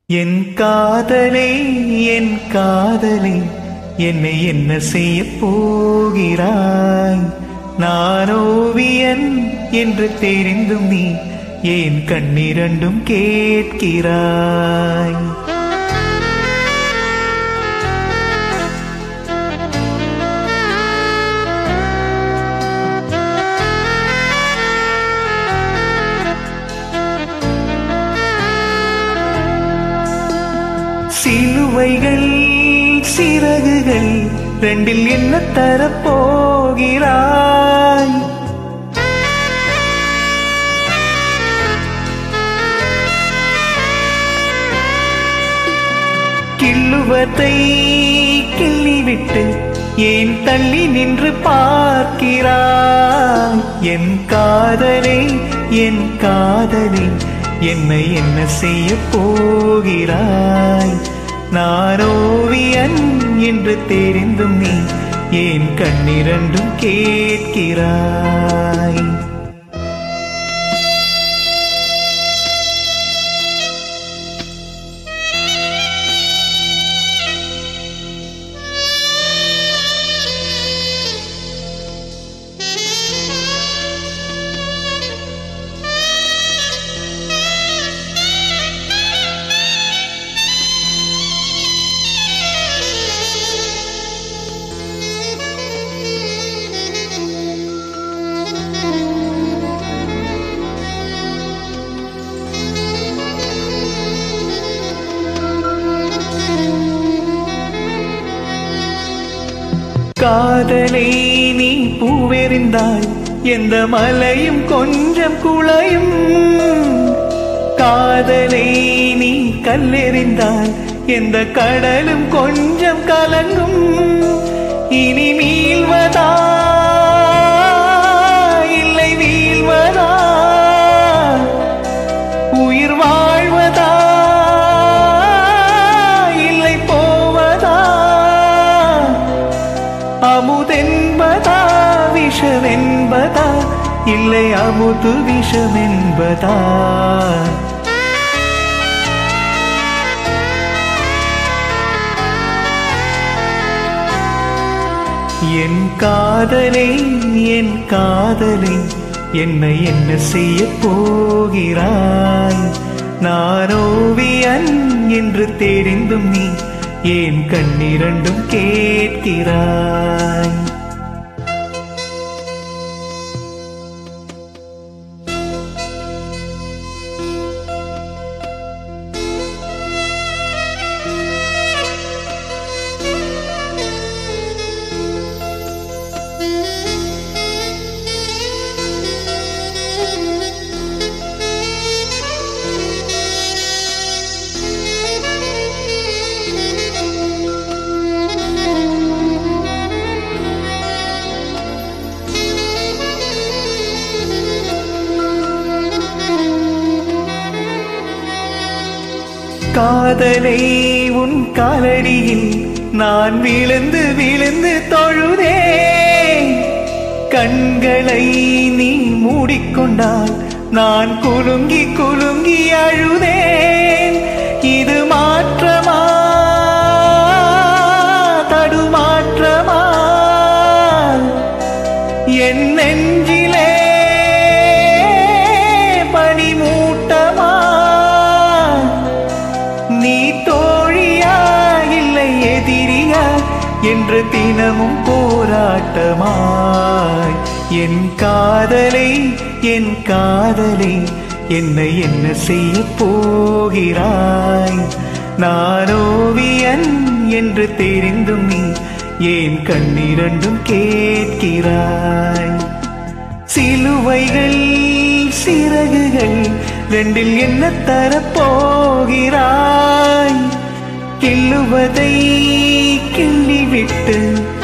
என் காதலே என் காதலே என்னை என்ன செய்ய போகிறாய் நான் ஓவியன் என்று தெரிந்தும் நீ ஏன் கண்ணிரண்டும் கேட்கிறாய் சிலுவைகள் சிறகுகள் ரெண்டில் என்ன தரப்போகிறாய் கிள்ளுவதை கிள்ளிவிட்டு ஏன் தள்ளி நின்று பார்க்கிறாய் என் காதலே என் காதலே என்னை என்ன செய்ய போகிறாய் நான் ஓவியன் என்று தெரிந்தும் நீ ஏன் கண்ணிரண்டும் கேட்கிறாய் காதலை நீ பூவெறிந்தாய் எந்த மலையும் கொஞ்சம் குளையும் காதலை நீ கல்லெறிந்தாய் எந்த கடலும் கொஞ்சம் கலங்கும் இனி மீள்வதா இல்லை வீழ்வதா உயிர் வாழ்வதா இல்லை போவதா அமுதென்பதா விஷமென்பதா இல்லை அமுது விஷமென்பதா என் காதலே என் காதலே என்னை என்ன செய்ய போகிறாய் நான் ஓவியன் என்று தெரிந்தும் நீ ஏன் கண்ணிரண்டும் கேட்கிறாய் காதலை உன் காலடியில் நான் விழுந்து விழுந்து தொழுதே கண்களை நீ மூடிக்கொண்டால் நான் குலுங்கி குலுங்கி அழுதேன் இது மாற்றமா தடுமாற்றமா என் நெஞ்சிலே பனிமூட்டமா நீ தோழியா இல்லை எதிரியா என்று தினமும் போராட்டமாய் என் காதலை என் காதலை என்னை என்ன செய்ய போகிறாய் நான் ஓவியன் என்று தெரிந்தும் நீ ஏன் கண்ணிரண்டும் கேட்கிறாய் சிலுவைகள் சிறகுகள் ரெண்டில் என்ன தரப்போகிறாய் கிள்ளுவதை கிள்ளிவிட்டு